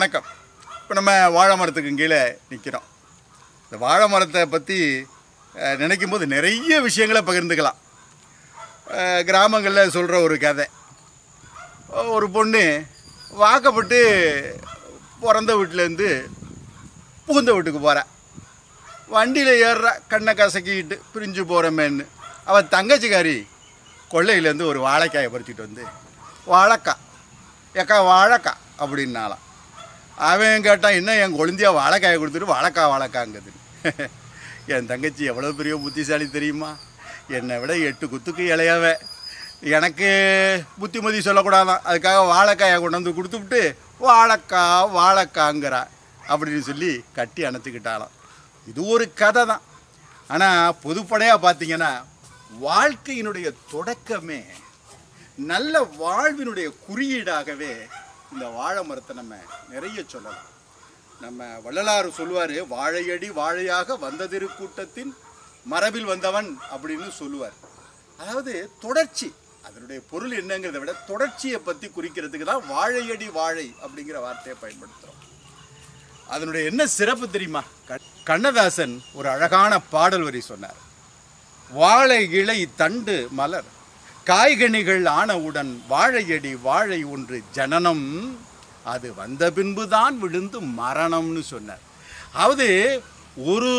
வணக்கம் இப்போ நம்ம வாழை மரத்துக்கு கீழே நிற்கிறோம் இந்த வாழை மரத்தை பற்றி நினைக்கும் போது நிறைய விஷயங்களை பகிர்ந்துக்கலாம் அஹ், கிராமங்களில் சொல்கிற ஒரு கதை ஒரு பொண்ணு வாக்கப்பட்டு பிறந்த வீட்டிலேருந்து புகுந்த வீட்டுக்கு போகிறா வண்டியில் ஏறுறா கண்ணை கசக்கிக்கிட்டு பிரிஞ்சு போகிறமேன்னு அவன் தங்கச்சிக்காரி கொள்ளையிலேருந்து ஒரு வாழைக்காயை பறிச்சிட்டு வந்து வாழைக்காய் ஏக்கா வாழைக்காய் அப்படின்னாலாம் அவன் கேட்டான் என்ன என் கொழுந்தியா வாழைக்காயை கொடுத்துட்டு வாழைக்காய் வாழைக்காங்குது என் தங்கச்சி எவ்வளோ பெரிய புத்திசாலி தெரியுமா என்னை விட எட்டு குத்துக்கு இளையவ எனக்கு புத்திமதி சொல்லக்கூடாதான் அதுக்காக வாழைக்காயை கொண்டு வந்து கொடுத்துவிட்டு வாழைக்காய் வாழைக்காங்கிறா அப்படின்னு சொல்லி கட்டி அணைச்சிக்கிட்டாலாம் இது ஒரு கதை தான் ஆனால் பொதுப்படையாக பார்த்தீங்கன்னா வாழ்க்கையினுடைய தொடக்கமே நல்ல வாழ்வினுடைய குறியீடாகவே இந்த வாழை மரத்தை நம்ம நிறைய சொல்லலாம் நம்ம வள்ளலார் சொல்லுவார் வாழையடி வாழையாக வந்ததிரு கூட்டத்தின் மரபில் வந்தவன் அப்படின்னு சொல்லுவார் அதாவது தொடர்ச்சி அதனுடைய பொருள் என்னங்கிறத விட தொடர்ச்சியை பற்றி குறிக்கிறதுக்கு தான் வாழையடி வாழை அப்படிங்கிற வார்த்தையை பயன்படுத்துகிறோம் அதனுடைய என்ன சிறப்பு தெரியுமா க- கண்ணதாசன் ஒரு அழகான பாடல் வரி சொன்னார் வாழை இலை தண்டு மலர் காய்கனிகள் ஆனவுடன் வாழையடி வாழை ஒன்று ஜனனம் அது வந்த பின்புதான் விழுந்து மரணம்னு சொன்னார் அதாவது ஒரு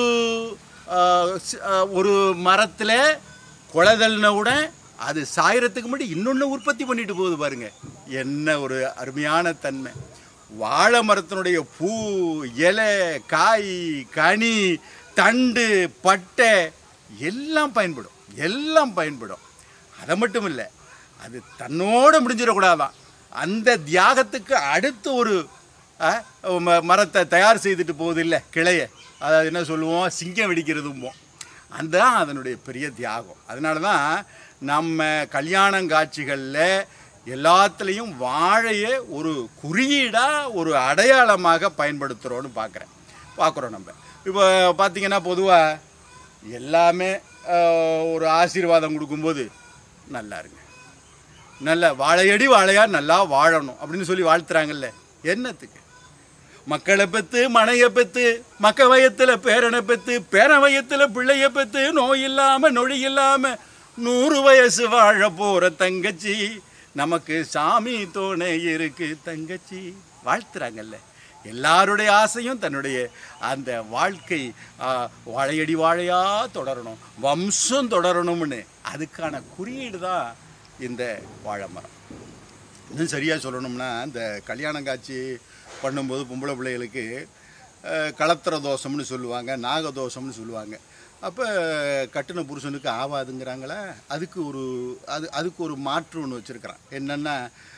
ஆஹ், சி- ஆஹ், ஒரு மரத்தில் குளதல்னவுடன் அது சாயறதுக்கு முன்னாடி இன்னொன்று உற்பத்தி பண்ணிட்டு போகுது பாருங்க என்ன ஒரு அருமையான தன்மை வாழை மரத்தினுடைய பூ இலை காய் கனி தண்டு பட்டை எல்லாம் பயன்படும் எல்லாம் பயன்படும் அதை மட்டும் இல்லை அது தன்னோட முடிஞ்சிடக்கூடாதான் அந்த தியாகத்துக்கு அடுத்து ஒரு அஹ், ம- மரத்தை தயார் செய்துட்டு போகுது இல்லை கிளைய அதாவது என்ன சொல்லுவோம் சிங்கம் வெடிக்கிறதும்போம் அதுதான் அதனுடைய பெரிய தியாகம் அதனால தான் நம்ம கல்யாணம் காட்சிகளில் எல்லாத்துலேயும் வாழையை ஒரு குறியீடாக ஒரு அடையாளமாக பயன்படுத்துகிறோன்னு பார்க்குறேன் பார்க்குறோம் நம்ம இப்போ பார்த்தீங்கன்னா பொதுவாக எல்லாமே ஆஹ், ஒரு ஆசீர்வாதம் கொடுக்கும்போது நல்லா இருங்க நல்ல வாழையடி வாழையா நல்லா வாழணும் அப்படின்னு சொல்லி வாழ்த்துறாங்கல்ல என்னத்துக்கு மக்களை பெத்து மனையை பெத்து மக்க வயத்தில் பேரனை பெத்து பேர வயத்தில் பிள்ளைய பெத்து நோய் இல்லாம நொழி இல்லாம நூறு வயசு வாழ போற தங்கச்சி நமக்கு சாமி துணை இருக்கு தங்கச்சி வாழ்த்துறாங்கல்ல எல்லாருடைய ஆசையும் தன்னுடைய அந்த வாழ்க்கை ஆ, வாழையடி வாழையா தொடரணும் வம்சம் தொடரணும்னு அதுக்கான குறியீடு தான் இந்த வாழை மரம் இன்னும் சரியாக சொல்லணும்னா இந்த கல்யாணம் காட்சி பண்ணும்போது பொம்பளை பிள்ளைகளுக்கு அஹ், களத்திர தோஷம்னு சொல்லுவாங்க நாக தோஷம்னு சொல்லுவாங்க அப்போ கட்டின புருஷனுக்கு ஆவாதுங்கிறாங்களே அதுக்கு ஒரு அது அதுக்கு ஒரு மாற்று ஒன்று வச்சுருக்கிறான் என்னென்னா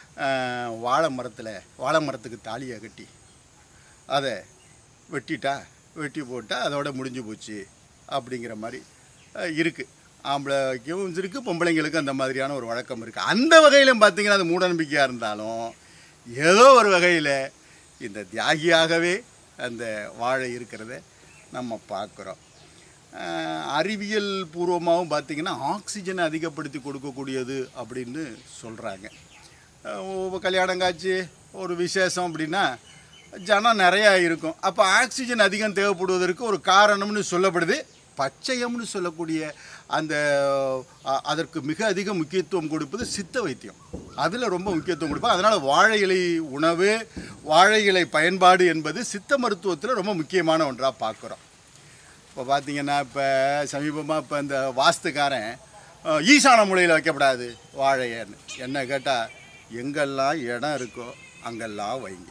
வாழை மரத்தில் வாழை மரத்துக்கு தாலியை கட்டி அதை வெட்டிட்டா வெட்டி போட்டால் அதோட முடிஞ்சு போச்சு அப்படிங்கிற மாதிரி அஹ், இருக்கு ஆம்பளைக்கும் இருக்கு பொம்பளைங்களுக்கும் அந்த மாதிரியான ஒரு வழக்கம் இருக்குது அந்த வகையிலும் பார்த்தீங்கன்னா அது மூடநம்பிக்கையாக இருந்தாலும் ஏதோ ஒரு வகையில் இந்த தியாகியாகவே அந்த வாழை இருக்கிறத நம்ம பார்க்குறோம் அஹ், அறிவியல் பூர்வமாகவும் பார்த்தீங்கன்னா ஆக்சிஜனை அதிகப்படுத்தி கொடுக்கக்கூடியது அப்படின்னு சொல்கிறாங்க கல்யாணம் காட்சி ஒரு விசேஷம் அப்படின்னா ஜனம் நிறையா இருக்கும் அப்போ ஆக்சிஜன் அதிகம் தேவைப்படுவதற்கு ஒரு காரணம்னு சொல்லப்படுது பச்சையம்னு சொல்லக்கூடிய அந்த அ- அதற்கு மிக அதிக முக்கியத்துவம் கொடுப்பது சித்த வைத்தியம் அதில் ரொம்ப முக்கியத்துவம் கொடுப்போம் அதனால் வாழை இலை உணவு வாழை இலை பயன்பாடு என்பது சித்த மருத்துவத்தில் ரொம்ப முக்கியமான ஒன்றாக பார்க்குறோம் இப்போ பார்த்தீங்கன்னா இப்போ சமீபமாக இப்போ இந்த வாஸ்துக்காரன் அஹ், ஈசான மூலையில் வைக்கப்படாது வாழையன்னு என்ன கேட்டால் எங்கெல்லாம் இடம் இருக்கோ அங்கெல்லாம் வைங்க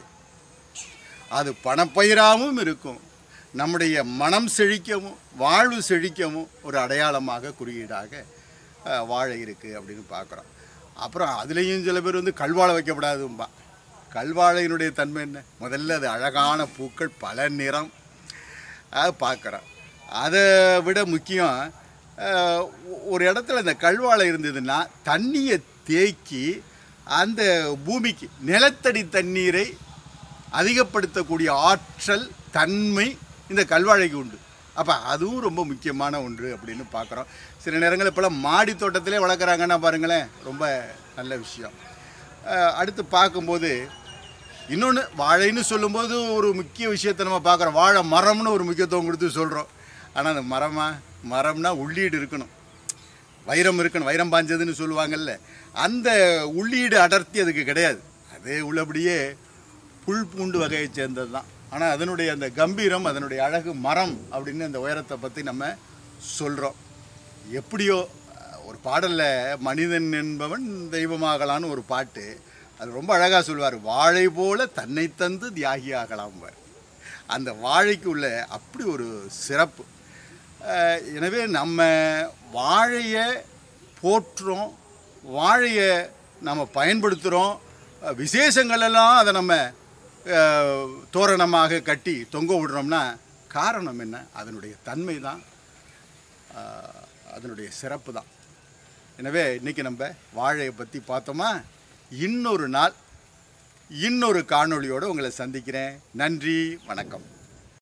அது பணப்பயிராகவும் இருக்கும் நம்முடைய மனம் செழிக்கவும் வாழ்வு செழிக்கவும் ஒரு அடையாளமாக குறியீடாக அஹ், வாழை இருக்குது அப்படின்னு பார்க்குறோம் அப்புறம் அதுலேயும் சில பேர் வந்து கல்வாழை வைக்கப்படாதும்பா கல்வாழையினுடைய தன்மை என்ன முதல்ல அது அழகான பூக்கள் பல நிறம் அது பார்க்குறோம் அதை விட முக்கியம் அஹ், ஒ- ஒரு இடத்துல இந்த கல்வாழை இருந்ததுன்னா தண்ணியை தேக்கி அந்த பூமிக்கு நிலத்தடி தண்ணீரை அதிகப்படுத்தக்கூடிய ஆற்றல் தன்மை இந்த கல்வாழைக்கு உண்டு அப்போ அதுவும் ரொம்ப முக்கியமான ஒன்று அப்படின்னு பார்க்குறோம் சில நேரங்கள் இப்போலாம் மாடி தோட்டத்திலே வளர்க்குறாங்கன்னா பாருங்களேன் ரொம்ப நல்ல விஷயம் அஹ், அடுத்து பார்க்கும்போது இன்னொன்று வாழைன்னு சொல்லும்போது ஒரு முக்கிய விஷயத்தை நம்ம பார்க்குறோம் வாழை மரம்னு ஒரு முக்கியத்துவம் கொடுத்து சொல்கிறோம் ஆனால் அந்த மரமா மரம்னா உள்ளீடு இருக்கணும் வைரம் இருக்கணும் வைரம் பாஞ்சதுன்னு சொல்லுவாங்கல்ல அந்த உள்ளீடு அடர்த்தி அதுக்கு கிடையாது அது உள்ளபடியே புல் பூண்டு வகையை சேர்ந்தது தான் ஆனால் அதனுடைய அந்த கம்பீரம் அதனுடைய அழகு மரம் அப்படின்னு அந்த உயரத்தை பற்றி நம்ம சொல்கிறோம் எப்படியோ ஒரு பாடலில் மனிதன் என்பவன் தெய்வமாகலான்னு ஒரு பாட்டு அது ரொம்ப அழகாக சொல்லுவார் வாழை போல தன்னை தந்து தியாகியாகலாம்பார் அந்த வாழைக்கு உள்ள அப்படி ஒரு சிறப்பு அஹ் எனவே நம்ம வாழையை போற்றுறோம் வாழையை நம்ம பயன்படுத்துகிறோம் அஹ் விசேஷங்கள் எல்லாம் அதை நம்ம அஹ், தோரணமாக கட்டி தொங்க விடுறோம்னா காரணம் என்ன அதனுடைய தன்மை தான் அஹ், அதனுடைய சிறப்பு தான் எனவே இன்றைக்கி நம்ம வாழையை பற்றி பார்த்தோமா இன்னொரு நாள் இன்னொரு காணொளியோடு உங்களை சந்திக்கிறேன் நன்றி வணக்கம்